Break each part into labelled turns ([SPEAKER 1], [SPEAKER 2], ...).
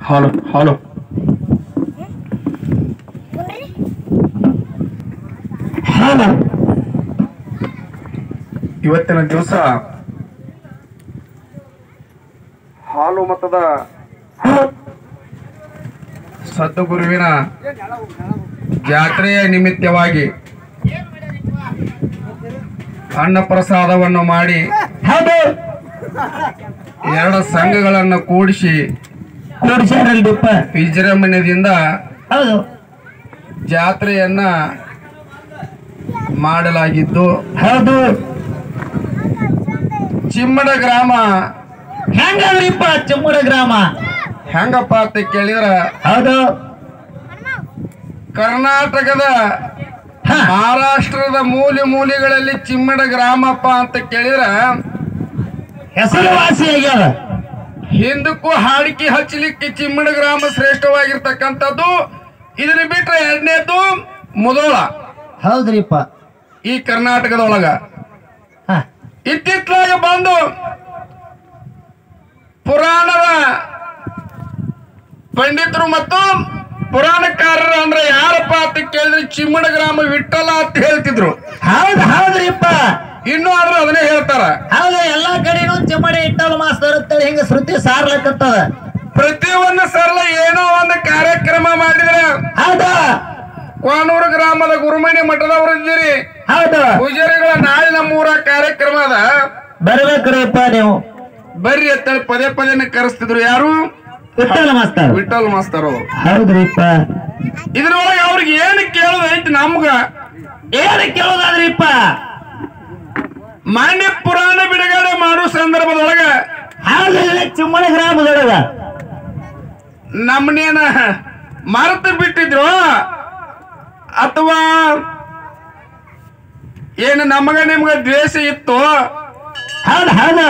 [SPEAKER 1] ಹಾಲು ಹಾಲು ಹಾಲು ಇವತ್ತಿನ ದಿವಸ ಹಾಲು ಮತದ ಸದ್ಗುರುವಿನ ಜಾತ್ರೆಯ ನಿಮಿತ್ತವಾಗಿ ಅನ್ನ ಪ್ರಸಾದವನ್ನು ಮಾಡಿ
[SPEAKER 2] ಹೌದು
[SPEAKER 1] ಎರಡು ಸಂಘಗಳನ್ನು ಕೂಡಿಸಿ
[SPEAKER 2] ಕೂಡ್ಸ್ಯಾರಲ್ರಿಪ್ಪ
[SPEAKER 1] ವಿಜೃಂಭಣೆಯಿಂದ
[SPEAKER 2] ಹೌದು
[SPEAKER 1] ಜಾತ್ರೆಯನ್ನ ಮಾಡಲಾಗಿದ್ದು
[SPEAKER 2] ಹೌದು
[SPEAKER 1] ಚಿಮ್ಮಡ ಗ್ರಾಮ
[SPEAKER 2] ಹೆಂಗದ್ರಿಪ್ಪ ಚಮ್ಮುಡ ಗ್ರಾಮ
[SPEAKER 1] ಹೆಂಗಪ್ಪ ಅಂತ ಕೇಳಿದ್ರ
[SPEAKER 2] ಹೌದು
[SPEAKER 1] ಕರ್ನಾಟಕದ
[SPEAKER 2] ಹ,
[SPEAKER 1] ಮಹಾರಾಷ್ಟ್ರದ ಮೂಲೆ ಮೂಲೆಗಳಲ್ಲಿ ಚಿಮ್ಮಡ ಗ್ರಾಮಪ್ಪ ಅಂತ ಕೇಳಿದ್ರ
[SPEAKER 2] ಹೆಸರುವಾಸಿ ಆಗ್ಯಾವ
[SPEAKER 1] ಹಿಂದಕ್ಕೂ ಹಾಡಿಕೆ ಹಚ್ಚಲಿಕ್ಕೆ ಚಿಮ್ಮಡ ಗ್ರಾಮ ಶ್ರೇಷ್ಠವಾಗಿರ್ತಕ್ಕಂಥದ್ದು ಇದನ್ನ ಬಿಟ್ರೆ ಎರಡನೇದು ಮುದೋಳ
[SPEAKER 2] ಹೌದ್ರಿಪ್ಪ
[SPEAKER 1] ಈ ಕರ್ನಾಟಕದೊಳಗ
[SPEAKER 2] ಹ,
[SPEAKER 1] ಇತ್ತಿತ್ತಲಾಗ ಬಂದು ಪುರಾಣದ ಪಂಡಿತರು ಮತ್ತು ಪುರಾಣಕಾರರು ಅಂದ್ರೆ ಯಾರಪ್ಪ ಅಂತ ಕೇಳಿದ್ರೆ ಚಿಮ್ಮಡ ಗ್ರಾಮ ವಿಠಲ ಅಂತ ಹೇಳ್ತಿದ್ರು
[SPEAKER 2] ಹೌದ್ ಹೌದ್ರಿಪ್ಪ
[SPEAKER 1] ಇನ್ನೂ ಆದ್ರೂ ಅದನ್ನೇ ಹೇಳ್ತಾರ
[SPEAKER 2] ಹೌದು ಎಲ್ಲಾ ಕಡೆನೂ ಚಿಮ್ಮಡಿ ಇಟ್ಟಲ್ ಮಾಸ್ತರ್ ಅಂತೇಳಿ ಹಿಂಗ ಶ್ರುತಿ ಸಾರ್ಲಕತ್ತದ
[SPEAKER 1] ಪ್ರತಿಯೊಂದು ಸರಳ ಏನೋ ಒಂದು ಕಾರ್ಯಕ್ರಮ ಮಾಡಿದ್ರ
[SPEAKER 2] ಹೌದು
[SPEAKER 1] ಕೋನೂರು ಗ್ರಾಮದ ಗುರುಮಣಿ ಮಠದವರು ಇದ್ದೀರಿ
[SPEAKER 2] ಹೌದು
[SPEAKER 1] ಪೂಜಾರಿಗಳ ನಾಳೆ ನಮ್ಮೂರ ಕಾರ್ಯಕ್ರಮ ಅದ
[SPEAKER 2] ಬರ್ಬೇಕ್ರಿಪ್ಪ ನೀವು
[SPEAKER 1] ಬರ್ರಿ ಅಂತೇಳಿ ಪದೇ ಪದೇನೆ ಕರೆಸ್ತಿದ್ರು ಯಾರು
[SPEAKER 2] ಇಟ್ಟಲ್ ಮಾಸ್ತರ್
[SPEAKER 1] ವಿಠಲ್ ಮಾಸ್ತರ್ ಅವರು
[SPEAKER 2] ಹೌದ್ರಿಪ್ಪ
[SPEAKER 1] ಇದ್ರೊಳಗೆ ಅವ್ರಿಗೆ ಏನು ಕೇಳೋದೈತಿ ನಮ್ಗ
[SPEAKER 2] ಏನ್ ಕೇಳೋದಾದ್ರಿಪ್ಪ
[SPEAKER 1] ಮಾನ್ಯ ಪುರಾಣ ಬಿಡುಗಡೆ ಮಾಡೋ ಸಂದರ್ಭದೊಳಗ
[SPEAKER 2] ಹೌದು ಚಿಮ್ಮಡಿ ಗ್ರಾಮದೊಳಗ
[SPEAKER 1] ನಮ್ಮನೇನ ಮರೆತು ಬಿಟ್ಟಿದ್ರು ಅಥವಾ ಏನು ನಮಗ ನಿಮ್ಗ ದ್ವೇಷ ಇತ್ತು
[SPEAKER 2] ಹೌದು ಹೌದು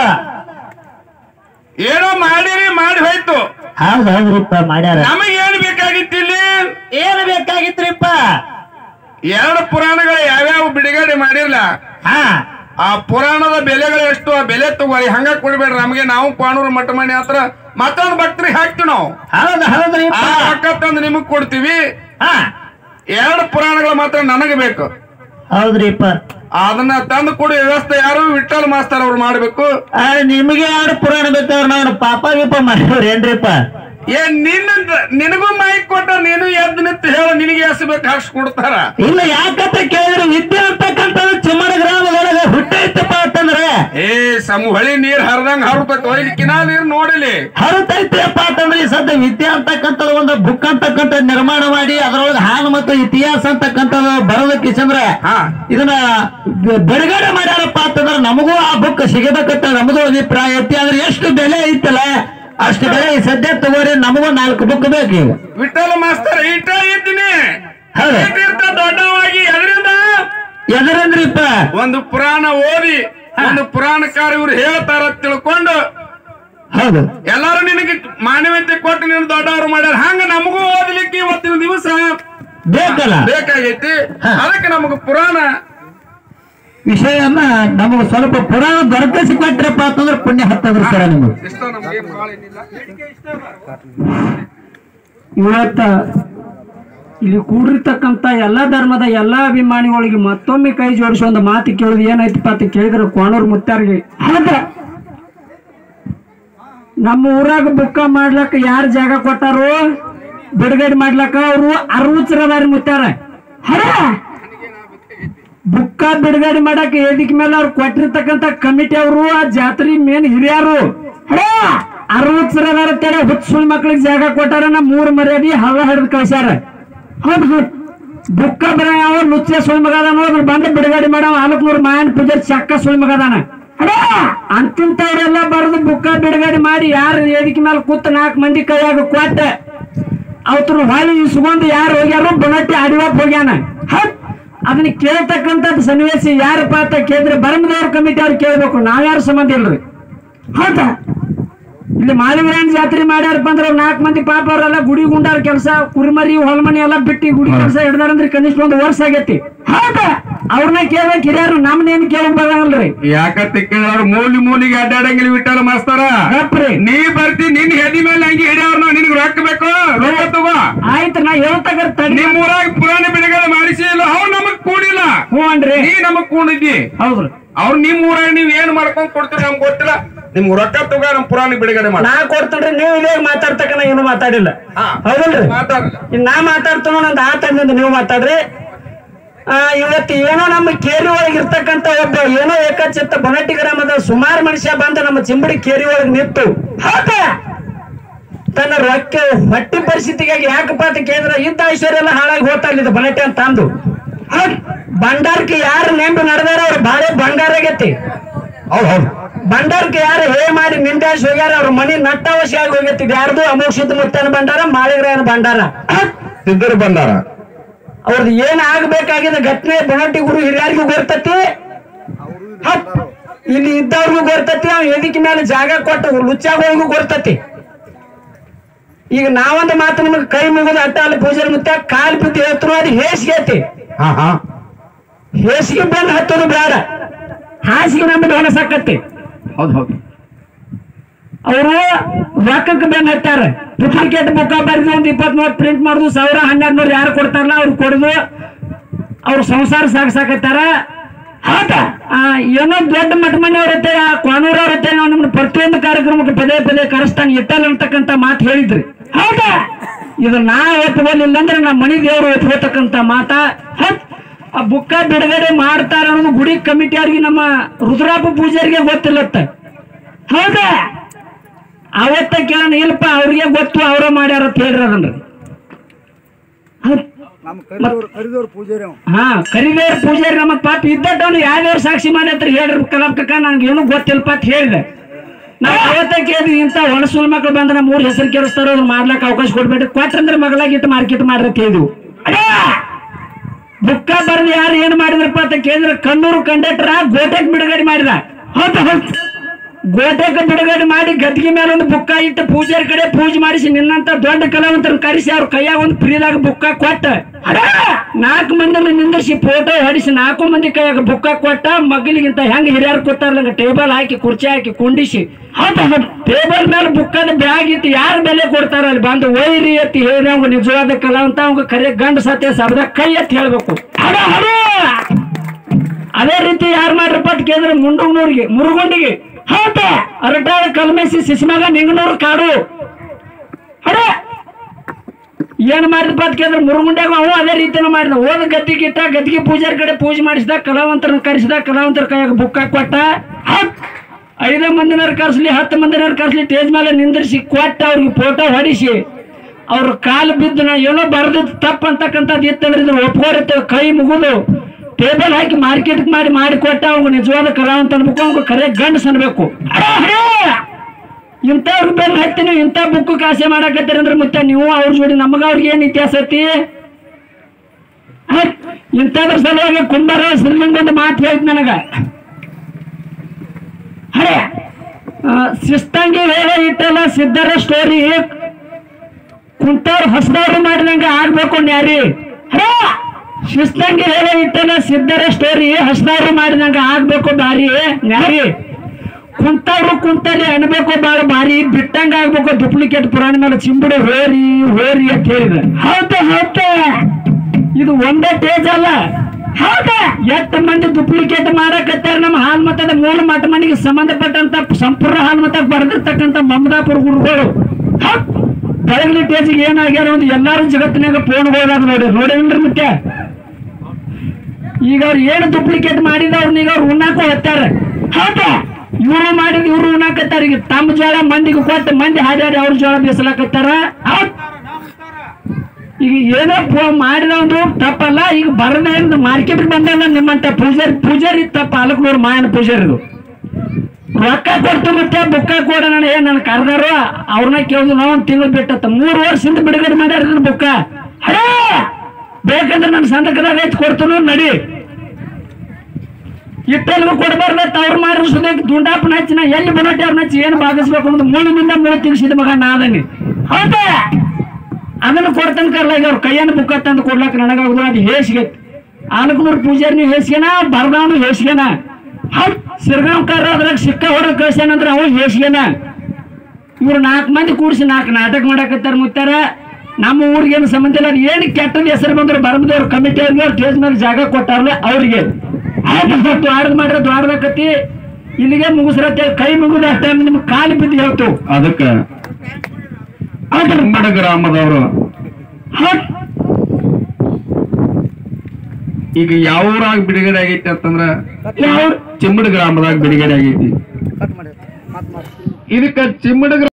[SPEAKER 1] ಏನೋ ಮಾಡಿರಿ ಮಾಡಿ ಹೋಯ್ತು
[SPEAKER 2] ಹೌದು ಹೌದ್ರಿಪ್ಪ ಮಾಡ್ಯಾರ
[SPEAKER 1] ನಮಗೇನು ಬೇಕಾಗಿತ್ತು ಇಲ್ಲಿ
[SPEAKER 2] ಏನ್ ಬೇಕಾಗಿತ್ರಿಪ್ಪ
[SPEAKER 1] ಎರಡು ಪುರಾಣಗಳು ಯಾವ್ಯಾವ ಬಿಡುಗಡೆ ಮಾಡಿರ್ಲ
[SPEAKER 2] ಹಾ
[SPEAKER 1] ಆ ಪುರಾಣದ ಬೆಲೆಗಳು ಎಷ್ಟು ಆ ಬೆಲೆ ತಗೋರಿ ಹಂಗ ಕೊಡ್ಬೇಡ್ರಿ ನಮಗೆ ನಾವು ಕಾಣೂರು ಮಠ ಮನೆ ಹತ್ರ ಮತ್ತೊಂದು ಭಕ್ತರಿಗೆ ಹಾಕ್ತಿವಿ ನಾವು
[SPEAKER 2] ಹೌದು
[SPEAKER 1] ಆ
[SPEAKER 2] ಹೌದ್ರಿಪ್ಪ
[SPEAKER 1] ರೊಕ್ಕ ತಂದು ನಿಮಗ್ ಕೊಡ್ತೀವಿ
[SPEAKER 2] ಹಾ
[SPEAKER 1] ಎರಡು ಪುರಾಣಗಳು ಮಾತ್ರ ನನಗೆ ಬೇಕು
[SPEAKER 2] ಹೌದ್ರಿಪ್ಪ
[SPEAKER 1] ಅದನ್ನ ತಂದು ಕೊಡಿ ವ್ಯವಸ್ಥೆ ಯಾರು ವಿಠಲ್ ಮಾಸ್ತರ್ ಅವ್ರು ಮಾಡ್ಬೇಕು
[SPEAKER 2] ಆ, ನಿಮಗೆ ಎರಡು ಪುರಾಣ ಬೇಕಾದ್ರೆ ನಾವು ಪಾಪ ಗೀಪ ಮಾಡಿವ್ರಿ ಏನ್ರಿಪ್ಪ
[SPEAKER 1] ಏನ್ ನಿನ್ನ ನಿನಗೂ ಮೈಕ್ ಕೊಟ್ಟ ನೀನು ಎದ್ದು ನಿಂತು ಹೇಳ ನಿನಗೆ ಎಸ್ಬೇಕು ಹಾಕ್ಸ್ ಕೊಡ್ತಾರ
[SPEAKER 2] ಇಲ್ಲ ಯಾಕಂತ ಕೇಳಿದ್ರೆ ವಿದ್ಯೆ ಅಂತಕ್ಕಂಥದ್ದು ಚಿಮ್ಮಡ ಗ್ರಾಮದೊಳಗ ಹುಟ್ಟೈತಪ್ಪ ಅಂತಂದ್ರೆ
[SPEAKER 1] ಏ ಸಮ ಹೊಳಿ ನೀರ್ ಹರಿದಂಗ ಹರಿತಕ್ಕ ಇಲ್ಲಿ ಕಿನಾಲ್ ನೀರ್ ನೋಡಿಲಿ
[SPEAKER 2] ಹರತೈತಿಯಪ್ಪ ಅಂತಂದ್ರೆ ಈ ಸದ್ಯ ವಿದ್ಯೆ ಅಂತಕ್ಕಂಥದ್ದು ಒಂದು ಬುಕ್ ಅಂತಕ್ಕಂಥ ನಿರ್ಮಾಣ ಮಾಡಿ ಅದರೊಳಗೆ ಹಾಲು ಮತ್ತು ಇತಿಹಾಸ ಅಂತಕ್ಕಂಥದ್ದು ಬರೋದಕ್ಕೆ ಚಂದ್ರ
[SPEAKER 1] ಹಾ
[SPEAKER 2] ಇದನ್ನ ಬ- ಬಿಡುಗಡೆ ಮಾಡ್ಯಾರಪ್ಪ ಅಂತಂದ್ರೆ ನಮಗೂ ಆ ಬುಕ್ ಸಿಗಬೇಕಂತ ನಮಗೂ ಅಭಿಪ್ರಾಯ ಐತಿ ಆದ್ರೆ ಎಷ್ಟು ಬೆಲೆ ಐತಲ್ಲ ಅಷ್ಟು ಬೆಲೆ ಈ ಸದ್ಯ ತಗೋರಿ ನಮಗೂ ನಾಲ್ಕು ಬುಕ್ ಬೇಕು ಈಗ
[SPEAKER 1] ವಿಠಲ್ ಮಾಸ್ತರ್ ಈಟ ಇದ್ದೀನಿ
[SPEAKER 2] ಹೌದು.
[SPEAKER 1] ಇಟ್ಟಿರ್ತ ದೊಡ್ಡವಾಗಿ ಅದರಿಂದ
[SPEAKER 2] ಎದರಂದ್ರಿಪ್ಪ
[SPEAKER 1] ಒಂದು ಪುರಾಣ ಓದಿ ಒಂದು ಪುರಾಣಕಾರ ಇವ್ರು ಹೇಳ್ತಾರ ಅಂತ ತಿಳ್ಕೊಂಡು
[SPEAKER 2] ಹೌದು
[SPEAKER 1] ಎಲ್ಲಾರು ನಿನಗೆ ಮಾನವೀಯತೆ ಕೊಟ್ಟು ನೀನು ದೊಡ್ಡವರು ಮಾಡ್ಯಾರ ಹಂಗ ನಮಗೂ ಓದಲಿಕ್ಕೆ ಇವತ್ತಿನ ದಿವಸ
[SPEAKER 2] ಬೇಕಲ್ಲ
[SPEAKER 1] ಬೇಕಾಗೈತಿ
[SPEAKER 2] ಹಾ.
[SPEAKER 1] ಅದಕ್ಕೆ ನಮಗ ಪುರಾಣ
[SPEAKER 2] ವಿಷಯನ್ನ ನಮಗೆ ಸ್ವಲ್ಪ ಪುರಾಣ ದೊರಕಿಸಿ ಕೊಟ್ರಪ್ಪ ಅಂತಂದ್ರೆ ಪುಣ್ಯ ಹತ್ತದ್ರ ಸರ ನಿಮಗೆ
[SPEAKER 1] ಇಷ್ಟ ನಮ್ಗೆ ಭಾಳ ಏನಿಲ್ಲ
[SPEAKER 3] ಇವತ್ತ ಇಲ್ಲಿ ಕೂಡಿರ್ತಕ್ಕಂಥ ಎಲ್ಲಾ ಧರ್ಮದ ಎಲ್ಲಾ ಅಭಿಮಾನಿಗಳಿಗೆ ಮತ್ತೊಮ್ಮೆ ಕೈ ಜೋಡಿಸಿ ಒಂದು ಮಾತು ಕೇಳಿದ್ ಏನೈತಪ್ಪ ಅಂತ ಕೇಳಿದ್ರೆ ಕೋಣೂರ್ ಮುತ್ತಾರಿಗೆ ಹೌದ ನಮ್ಮ ಊರಾಗ ಬುಕ್ಕ ಮಾಡ್ಲಕ್ಕ ಯಾರು ಜಾಗ ಕೊಟ್ಟಾರು ಬಿಡುಗಡೆ ಮಾಡ್ಲಕ್ಕ ಅವರು ಅರ್ವಚ್ಚರದಾರಿ ಮುತ್ತಾರ ಹರ ಬುಕ್ಕ ಬಿಡುಗಡೆ ಮಾಡಕ್ ವೇದಿಕೆ ಮೇಲೆ ಅವ್ರು ಕೊಟ್ಟಿರ್ತಕ್ಕಂಥ ಕಮಿಟಿ ಅವರು ಆ ಜಾತ್ರೆ ಮೇನ್ ಹಿರಿಯರು ಅರವತ್ ಸರ ತಡೆ ಹುಚ್ಚ ಸುಳ್ ಮಕ್ಳಿಗೆ ಜಾಗ ಕೊಟ್ಟಾರ ನಾ ಮೂರ್ ಮರ್ಯಾದಿ ಹಳ್ಳ ಹಿಡಿದು ಕಳ್ಸ್ಯಾರ ಹೌದ್ ಹೌದ್ ಬುಕ್ಕ ಬರ ಅವ ಲುಚ್ಚ ಸುಳ್ ಮಗ ಅದಾನ ಅದ್ರ ಬಂದು ಬಿಡುಗಡೆ ಮಾಡವ ಆಲಕ್ನೂರ್ ಮಾಯನ್ ಪೂಜಾರಿ ಚಕ್ಕ ಸುಳ್ ಮಗ ಅದಾನ ಅಂತಿಂತವ್ರೆಲ್ಲ ಬರೆದು ಬುಕ್ಕ ಬಿಡುಗಡೆ ಮಾಡಿ ಯಾರು ವೇದಿಕೆ ಮೇಲೆ ಕೂತ್ ನಾಲ್ಕು ಮಂದಿ ಕೈಯಾಗ ಕೊಟ್ಟ ಅವ್ರ ಹೊಳಿ ಇಸ್ಕೊಂಡು ಯಾರು ಹೋಗ್ಯಾರೋ ಬುನಟ್ಟಿ ಅಡಿವಾಪ್ ಹೋಗ್ಯಾನ ಹೌದ್ ಅದನ್ನ ಕೇಳ್ತಕ್ಕಂಥದ್ದು ಸನ್ನಿವೇಶ ಯಾರಪ್ಪ ಅಂತ ಕೇಳಿದ್ರೆ ಬರಮದವ್ರ ಕಮಿಟಿ ಅವ್ರು ಕೇಳ್ಬೇಕು ನಾವ್ಯಾರು ಸಂಬಂಧ ಇಲ್ರಿ ಹೌದಾ ಇಲ್ಲಿ ಮಾಳಿವರಾಯಣ ಜಾತ್ರೆ ಮಾಡ್ಯಾರಪ್ಪ ಅಂದ್ರೆ ನಾಲ್ಕು ಮಂದಿ ಪಾಪ ಅವರೆಲ್ಲ ಗುಡಿ ಗುಂಡಾರ ಕೆಲಸ ಕುರಿಮರಿ ಹೊಲಮನಿ ಎಲ್ಲ ಬಿಟ್ಟು ಗುಡಿ ಕೆಲಸ ಹಿಡ್ದಾರಂದ್ರೆ ಕನಿಷ್ಠ ಒಂದು ವರ್ಷ ಆಗೈತಿ ಹೌದಾ ಅವ್ರನ್ನ ಕೇಳ್ಬೇಕು ಹಿರಿಯರು ನಮ್ನೇನು ಕೇಳಕ್ ಬರಂಗಿಲ್ರಿ
[SPEAKER 1] ಯಾಕಂತ ಕೇಳಿದ್ರು ಮೂಲಿ ಮೂಲಿಗೆ ಅಡ್ಡಾಡಂಗಿಲ್ಲ ವಿಠಲ ಮಾಸ್ತರ
[SPEAKER 3] ಗಪ್ರಿ
[SPEAKER 1] ನೀ ಬರ್ತಿ ನಿನ್ ಹೆದಿ ಮೇಲೆ ಹಂಗೆ ಹಿಡಿಯವ್ರ ನಿನಗೆ ರೊಕ್ಕ ಬೇಕು
[SPEAKER 3] ಕೂವನ್ರಿ
[SPEAKER 1] ನೀ ನಮಗ್ ಕೂಡಿದ್ದಿ
[SPEAKER 3] ಹೌದ್ರಿ
[SPEAKER 1] ಅವ್ರು ನಿಮ್ ಊರಾಗ ನೀವ್ ಏನ್ ಮಾಡ್ಕೊಂಡ್ ಕೊಡ್ತೀರಿ ನಮ್ಗೆ ಗೊತ್ತಿಲ್ಲ ನಿಮ್ ರೊಕ್ಕ ತಗ ನಮ್ ಪುರಾಣ ಬಿಡುಗಡೆ ಮಾಡಿ
[SPEAKER 3] ನಾ ಕೊಡ್ತೇನ್ರಿ ನೀವು ಇದೇ ಮಾತಾಡ್ತಕ್ಕ ನಾ ಏನು ಮಾತಾಡಿಲ್ಲ
[SPEAKER 1] ಹಾ.
[SPEAKER 3] ಹೌದಲ್ರಿ
[SPEAKER 1] ಮಾತಾಡ
[SPEAKER 3] ಇನ್ ನಾ ಮಾತಾಡ್ತಾನೋ ನಂದು ಆ ತಂದಿಂದ ನೀವು ಮಾತಾಡ್ರಿ ಆ, ಇವತ್ತು ಏನೋ ನಮ್ಮ ಕೇರಿ ಒಳಗೆ ಇರ್ತಕ್ಕಂತ ಒಬ್ಬ ಏನೋ ಏಕಚಿತ್ತ ಬನಟ್ಟಿ ಗ್ರಾಮದ ಸುಮಾರು ಮನುಷ್ಯ ಬಂದು ನಮ್ಮ ಚಿಂಬಡಿ ಕೇರಿ ಒಳಗೆ ನಿಂತು ಹೌದ ತನ್ನ ರೊಕ್ಕ ಹೊಟ್ಟಿ ಪರಿಸ್ಥಿತಿಗಾಗಿ ಯಾಕಪ್ಪ ಅಂತ ಕೇಳಿದ್ರೆ ಇದ್ದ ಐಶ್ವರ್ಯ ಎಲ್ಲ ಹಾಳಾಗಿ ಹೋಗ್ತಾ ಇಲ್ಲಿದ್ದು ಬನಟ್ಟಿ ಅಂತ ಅಂದು ಹೌದ್. ಭಂಡಾರಕ್ಕೆ ಯಾರು ನೆಂಬು ನಡೆದಾರ ಅವ್ರು ಬಾಳೆ ಬಂಗಾರ ಆಗೈತಿ
[SPEAKER 1] ಹೌದ್ ಹೌದ್
[SPEAKER 3] ಭಂಡಾರಕ್ಕೆ ಯಾರು ಹೇ ಮಾಡಿ ನಿಂದಾಶ್ ಹೋಗ್ಯಾರ ಅವ್ರ ಮನಿ ನಟ್ಟವಶ್ಯ ಆಗಿ ಹೋಗೈತಿ ಯಾರ್ದು ಅಮೋಕ್ಷಿತ ಮುತ್ತನ ಭಂಡಾರ ಮಾಳಿಗ್ರಾಯನ ಭಂಡಾರ ಹೌದ್.
[SPEAKER 1] ಸಿದ್ಧರು ಬಂದಾರ
[SPEAKER 3] ಅವ್ರದ್ದು ಏನ್ ಆಗ್ಬೇಕಾಗಿದ ಘಟನೆ ಬೊನಟ್ಟಿ ಗುರು ಹಿರಿಯರಿಗೂ ಗೊತ್ತತಿ ಹತ್ ಇಲ್ಲಿ ಇದ್ದವ್ರಿಗೂ ಗೊತ್ತತಿ ಅವ್ನ ಎದಿಕೆ ಮೇಲೆ ಜಾಗ ಕೊಟ್ಟ ಲುಚ್ಚಾಗೋರಿಗೂ ಗೊತ್ತತಿ ಈಗ ನಾವೊಂದು ಮಾತು ನಿಮಗೆ ಕೈ ಮುಗಿದು ಅಟ್ಟ ಅಲ್ಲಿ ಪೂಜೆ ಮುತ್ತ ಕಾಲ್ ಬಿದ್ದು ಹೇಳ್ತು ಅದು ಹೇಸಿಗೆ ಐತಿ
[SPEAKER 1] ಹಾ ಹಾ
[SPEAKER 3] ಹೇಸಿಗೆ ಬೆನ್ನು ಹತ್ತೋದು ಬೇಡ ಹಾಸಿಗೆ ನಮ್ಮದು ಹೊಲಸಾಕತ್ತಿ
[SPEAKER 1] ಹೌದ್ ಹೌದ್
[SPEAKER 3] ಅವರು ರೊಕ್ಕಕ್ಕೆ ಬೆನ್ನು ಹತ್ತಾರ ಡೂಪ್ಲಿಕೇಟ್ ಬುಕ್ಕ ಬರೆದು ಒಂದು ಇಪ್ಪತ್ತ್ ಮೂವತ್ತು ಪ್ರಿಂಟ್ ಮಾಡುದು ಸಾವಿರ ಹನ್ನೆರಡು ನೂರು ಯಾರು ಕೊಡ್ತಾರಲ್ಲ ಅವ್ರು ಕೊಡುದು ಅವ್ರ ಸಂಸಾರ ಸಾಗಿಸಾಕತ್ತಾರ ಹೌದಾ ಆ, ಏನೋ ದೊಡ್ಡ ಮಠ ಮನೆಯವ್ರ ಹತ್ತೆ ಆ ಕಾನೂರವ್ರ ಹತ್ತೆ ನಾವು ನಮ್ಮನ್ನ ಪ್ರತಿಯೊಂದು ಕಾರ್ಯಕ್ರಮಕ್ಕೆ ಪದೇ ಪದೇ ಕರೆಸ್ತಾನೆ ಇಟ್ಟಲ್ಲ ಅಂತಕ್ಕಂಥ ಮಾತು ಹೇಳಿದ್ರಿ ಹೌದಾ ಇದು ನಾ ಒಪ್ಕೊಳ್ಳಿಲ್ಲ ಅಂದ್ರೆ ನಮ್ಮ ಮನಿ ದೇವರು ಒಪ್ಕೋತಕ್ಕಂಥ ಮಾತ ಹೌದ್. ಆ ಬುಕ್ಕ ಬಿಡುಗಡೆ ಮಾಡ್ತಾರ ಅನ್ನೋದು ಗುಡಿ ಕಮಿಟಿ ಅವ್ರಿಗೆ ನಮ್ಮ ರುದ್ರಾಪ ಪೂಜಾರಿಗೆ ಗೊತ್ತಿಲ್ಲತ್ತ ಹೌದಾ ಅವತ್ತ ಕೇಳೋಣ ಇಲ್ಲಪ್ಪ ಅವ್ರಿಗೆ ಗೊತ್ತು ಅವ್ರ ಮಾಡ್ಯಾರ ಅಂತ ಹೇಳ್ರಿ ಅದನ್ರಿ ಹೌದ್.
[SPEAKER 4] ನಮ್ಮ ಕರಿದವ್ರು ಕರಿದವ್ರು ಪೂಜಾರಿ ಅವ
[SPEAKER 3] ಹಾ ಕರಿದೇವ್ರ ಪೂಜಾರಿ ನಮ್ಮ ಪಾಪ ಇದ್ದಟ್ಟವನು ಯಾವ್ಯಾವ್ರು ಸಾಕ್ಷಿ ಮಾಡಿ ಅಂತ ಹೇಳ್ರಿ ಕಲಾಪಕ ನನ್ಗೆ ಏನೂ ಗೊತ್ತಿಲ್ಲಪ್ಪ ಅಂತ ಹೇಳಿದೆ ನಾವು ಅವತ್ತ ಕೇಳಿದ್ವಿ ಇಂಥ ಹೊಣಸುಲ್ ಮಕ್ಳು ಬಂದ್ರೆ ನಮ್ಮ ಊರ್ ಹೆಸರು ಕೇಳಿಸ್ತಾರ ಅವ್ರು ಮಾಡ್ಲಕ್ಕ ಅವಕಾಶ ಕೊಡ್ಬೇಡಿ ಕೊಟ್ರಂದ್ರೆ ಮಗಳಾಗಿಟ್ಟು ಮಾರ್ಕೆಟ್ ಮಾಡ್ರಿ ಅಂತ ಹೇಳಿದ್ವು ಅಡೇ! ಬುಕ್ಕ ಬರೆದು ಯಾರು ಏನ್ ಮಾಡಿದ್ರಪ್ಪ ಅಂತ ಕೇಳಿದ್ರೆ ಕಣ್ಣೂರು ಕಂಡಕ್ಟರ್ ಗೋಟೆಕ್ ಬಿಡುಗಡೆ ಮಾಡಿದ ಹೌದು ಹೌದು ಗೋಟೆಕ್ ಬಿಡುಗಡೆ ಮಾಡಿ ಗದ್ದಿಗೆ ಮೇಲೆ ಒಂದು ಬುಕ್ಕ ಇಟ್ಟು ಪೂಜಾರಿ ಕಡೆ ಪೂಜೆ ಮಾಡಿಸಿ ನಿನ್ನಂತ ದೊಡ್ಡ ಕಲಾವಂತರ ಕರೆಸಿ ಅವ್ರ ಕೈಯಾಗ ಒಂದು ಫ್ರೀದಾಗ ಬುಕ್ಕ ಕೊಟ್ಟ ಅಡೇ! ನಾಲ್ಕು ಮಂದಿ ನಿಂದಿರಿಸಿ ಫೋಟೋ ಹೊಡಿಸಿ ನಾಲ್ಕು ಮಂದಿ ಕೈಯಾಗ ಬುಕ್ಕ ಕೊಟ್ಟ ಮಗಲಿಗಿಂತ ಹೆಂಗ್ ಹಿರಿಯರು ಕೊಟ್ಟಾರ್ಲಂಗ ಟೇಬಲ್ ಹಾಕಿ ಕುರ್ಚಿ ಹಾಕಿ ಕುಂಡಿಸಿ ಹೌದು ಹೌದು ಟೇಬಲ್ ಮೇಲೆ ಬುಕ್ಕದ ಬ್ಯಾಗ್ ಇತ್ತು ಯಾರು ಬೆಲೆ ಕೊಡ್ತಾರ ಅಲ್ಲಿ ಬಂದು ಒಯ್ರಿ ಎತ್ತಿ ಹೇಳಿ ಅವ್ಗ ನಿಜವಾದ ಕಲಾವಂತ ಅವ್ಗ ಕರೆ ಗಂಡ ಸತ್ಯ ಸಬದ ಕೈ ಎತ್ತಿ ಹೇಳ್ಬೇಕು ಹಡ ಹಡ ಅದೇ ರೀತಿ ಯಾರು ಮಾಡ್ರಪ್ಪ ಅಂತ ಕೇಳಿದ್ರೆ ಮುಂಡೂರ್ನೂರಿಗೆ ಮುರುಗುಂಡಿಗೆ ಹೌದಾ ಅರಟಾಳ ಕಲ್ಮೇಸಿ ಸಿಸಿಮಗ ನಿಂಗನೂರು ಕಾಡು ಅಡ ಏನ್ ಮಾಡಿದಪ್ಪ ಅಂತ ಕೇಳಿದ್ರೆ ಮುರುಗುಂಡ್ಯಾಗ ಅವ ಅದೇ ರೀತಿನ ಮಾಡಿದ ಹೋದ ಗದ್ದಿಗೆ ಇಟ್ಟ ಗದ್ದಿಗೆ ಪೂಜಾರಿ ಕಡೆ ಪೂಜೆ ಮಾಡಿಸಿದ ಕಲಾವಂತರನ್ನ ಕರೆಸಿದ ಕಲಾವಂತರ ಕೈಯಾಗ ಬುಕ್ಕ ಕೊಟ್ಟ ಹೌದ್. ಐದು ಮಂದಿನವ್ರು ಕರ್ಸ್ಲಿ ಹತ್ತು ಮಂದಿನವ್ರು ಕರ್ಸ್ಲಿ ಸ್ಟೇಜ್ ಮೇಲೆ ನಿಂದಿರಿಸಿ ಕೊಟ್ಟ ಅವ್ರಿಗೆ ಫೋಟೋ ಹೊಡಿಸಿ ಅವ್ರ ಕಾಲು ಬಿದ್ದು ನಾ ಏನೋ ಬರೆದಿದ್ದು ತಪ್ಪು ಅಂತಕ್ಕಂಥದ್ದು ಇತ್ತಂದ್ರೆ ಇದನ್ನ ಒಪ್ಕೋರಿರ್ತೇವೆ ಕೈ ಮುಗಿದು ಟೇಬಲ್ ಹಾಕಿ ಮಾರ್ಕೆಟ್ ಮಾಡಿ ಮಾಡಿ ಕೊಟ್ಟ ಅವ್ಗ ನಿಜವಾದ ಕಲಾವಂತ ಅನ್ಬೇಕು ಅವ್ಗ ಕರೆ ಗಂಡಸ್ ಅನ್ಬೇಕು ಅಡೇ, ಅಡೇ! ಇಂಥವ್ರ ಬೆನ್ನು ಹತ್ತಿ ನೀವು ಇಂಥ ಬುಕ್ ಕಾಸೆ ಮಾಡಕತ್ತೀರಿ ಅಂದ್ರೆ ಮತ್ತೆ ನೀವು ಅವ್ರ ಜೋಡಿ ನಮಗ ಅವ್ರಿಗೆ ಏನು ಇತಿಹಾಸ ಐತಿ ಹತ್, ಇಂಥದ್ರ ಸಲುವಾಗಿ ಕುಂಬಾರ ಸಿದ್ಲಿಂಗ ಒಂದು ಮಾತು ಹೇಳಿದ್ ನನಗ ಹರೇ ಆ, ಶಿಸ್ತಂಗಿ ಹೇಳ ಇಟ್ಟಲ್ಲ ಸಿದ್ಧರ ಸ್ಟೋರಿ ಕುಂತವ್ರು ಹೊಸದವ್ರು ಮಾಡಿದಂಗ ಆಗ್ಬೇಕು ನ್ಯಾರಿ ಹರೇ ಶಿಸ್ತಂಗಿ ಹೇಳ ಇಟ್ಟಲ್ಲ ಸಿದ್ಧರ ಸ್ಟೋರಿ ಹೊಸದವ್ರು ಮಾಡಿದಂಗ ಆಗ್ಬೇಕು ದಾರಿ ನ್ಯಾರಿ ಕುಂತವ್ರು ಕುಂತಲ್ಲಿ ಅನ್ಬೇಕು ಬಾಳ ಭಾರಿ ಬಿಟ್ಟಂಗ ಆಗ್ಬೇಕು ಡುಪ್ಲಿಕೇಟ್ ಪುರಾಣ ಮೇಲೆ ಚಿಂಬುಡಿ ಹೋರಿ ಹೋರಿ ಅಂತ ಹೇಳಿದ ಹೌದ ಹೌದ ಇದು ಒಂದೇ ಟೇಜ್ ಅಲ್ಲ ಹೌದ ಎಷ್ಟು ಮಂದಿ ಡುಪ್ಲಿಕೇಟ್ ಮಾಡಕತ್ತಾರ ನಮ್ಮ ಹಾಲ್ ಮತದ ಮೂಲ ಮಠ ಮನೆಗೆ ಸಂಬಂಧಪಟ್ಟಂತ ಸಂಪೂರ್ಣ ಹಾಲ್ ಮತ ಬರೆದಿರ್ತಕ್ಕಂಥ ಮಮದಾಪುರ ಗುರುಗಳು ಹೌದ್. ಬೆಳಗಿನ ಟೇಜಿಗೆ ಏನಾಗ್ಯಾರ ಒಂದು ಎಲ್ಲಾರು ಜಗತ್ತಿನಾಗ ಫೋನ್ ಹೋದಾಗ ನೋಡಿ ನೋಡೇನ್ರಿ ಮತ್ತೆ ಈಗ ಅವ್ರು ಏನು ಡುಪ್ಲಿಕೇಟ್ ಮಾಡಿದ ಅವ್ರನ್ನ ಈಗ ಅವ್ರು ಉಣ್ಣಾಕೋ ಹತ್ತಾರ ಹೌದಾ ಇವರು ಮಾಡಿದ ಇವ್ರು ಉಣ್ಣಾಕತ್ತಾರ ಈಗ ತಮ್ಮ ಜೋಳ ಮಂದಿಗೆ ಕೊಟ್ಟು ಮಂದಿ ಹಾಡ್ಯಾಡಿ ಅವ್ರ ಜೋಳ ಬೀಸಲಾಕತ್ತಾರ ಹೌದ್ ಈಗ ಏನೋ ಫೋ- ಮಾಡಿದವನು ತಪ್ಪಲ್ಲ ಈಗ ಬರದೇ ಮಾರ್ಕೆಟ್ಗೆ ಬಂದಲ್ಲ ನಿಮ್ಮಂತ ಪೂಜಾರಿ ಪೂಜಾರಿ ತಪ್ಪ ಅಲಕ್ನೂರು ಮಾಯನ ಪೂಜಾರಿದು ರೊಕ್ಕ ಕೊಡ್ತು ಮತ್ತೆ ಬುಕ್ಕ ಕೊಡ ನಾನು ಏನ್ ನನ್ ಕರ್ದಾರು ಅವ್ರನ್ನ ಕೇಳಿದ್ರು ನಾವು ಒಂದು ತಿಂಗಳು ಬಿಟ್ಟತ್ತ ಮೂರು ವರ್ಷದಿಂದ ಬಿಡುಗಡೆ ಮಾಡ್ಯಾರ ನನ್ನ ಬುಕ್ಕ ಹಡೇ ಬೇಕಂದ್ರೆ ನನ್ನ ಸಂದಕದಾಗ ಐತಿ ಕೊಡ್ತನು ನಡಿ ಇಟ್ಟೆಲ್ಗೂ ಕೊಡಬಾರ್ದ ಅವ್ರು ಮಾಡಿದ್ರು ಸುದ್ದಿ ದುಂಡಾಪನ ಹಚ್ಚಿ ನಾ ಎಲ್ಲಿ ಬನೋಟಿ ಅವ್ರನ್ನ ಹಚ್ಚಿ ಏನು ಭಾಗಿಸ್ಬೇಕು ಅನ್ನೋದು ಮೂಳಿನಿಂದ ಮೂಳು ತಿನ್ಸಿದ ಮಗ ನಾ ಅದನ್ನಿ ಹೌದಾ ಅದನ್ನು ಕೊಡ್ತಾನೆ ಕರ್ಲ ಈಗ ಅವ್ರ ಕೈಯನ್ನು ಬುಕ್ಕ ತಂದು ಕೊಡ್ಲಕ್ಕ ನನಗಾಗುದು ಅದು ಹೇಸಿಗೆ ಆಲಕನೂರು ಪೂಜಾರಿ ನೀವು ಹೇಸಿಗೆನ ಬರ್ದವನು ಹೇಸಿಗೆನ ಹೌದ್ ಸಿರ್ಗಾಂವ್ಕರ್ ಅದ್ರಾಗ ಸಿಕ್ಕ ಹೊಡೆದು ಕಳ್ಸ್ಯಾನಂದ್ರ ಅವ ಹೇಸಿಗೆನ ಇವ್ರು ನಾಲ್ಕು ಮಂದಿ ಕೂಡಿಸಿ ನಾಲ್ಕು ನಾಟಕ ಮಾಡಕತ್ತಾರ ಮುತ್ತಾರ ನಮ್ಮ ಊರಿಗೆ ಏನು ಸಂಬಂಧ ಇಲ್ಲ ಅದ್ ಏನು ಕೆಟ್ಟದ ಹೆಸರು ಬಂದ್ರು ಬರಮದವ್ರ ಕಮಿಟಿ ಅವ್ರಿಗೆ ಸ್ಟೇಜ್ ಮೇಲೆ ಜಾಗ ಕೊಟ್ಟಾರಲ್ಲ ಅವ್ರಿಗೆ ಆಯ್ತು ಸ್ವಲ್ಪ ದ್ವಾರದ ಮಾಡ್ರೆ ದ್ವಾರದಕತಿ ಇಲ್ಲಿಗೆ ಮುಗಿಸ್ರತ್ತೆ ಕೈ ಮುಗಿದ ಅಷ್ಟೇ ನಿಮ್ಗೆ ಕಾಲು ಬಿದ್ದು ಹೇಳ್ತು
[SPEAKER 1] ಅದಕ್ಕ ಚಿಮ್ಮಡ ಗ್ರಾಮದವರು
[SPEAKER 3] ಹೌದ್.
[SPEAKER 1] ಈಗ ಯಾವ ಊರಾಗ ಬಿಡುಗಡೆ ಆಗೈತಿ ಅಂತಂದ್ರ
[SPEAKER 3] ಯಾವ
[SPEAKER 1] ಚಿಮ್ಮಡ ಗ್ರಾಮದಾಗ ಬಿಡುಗಡೆ ಆಗೈತಿ
[SPEAKER 4] ಕಟ್ ಮಾಡಿ ಮಾತು ಮಾಡಿ
[SPEAKER 1] ಇದಕ್ಕ ಚಿಮ್ಮಡ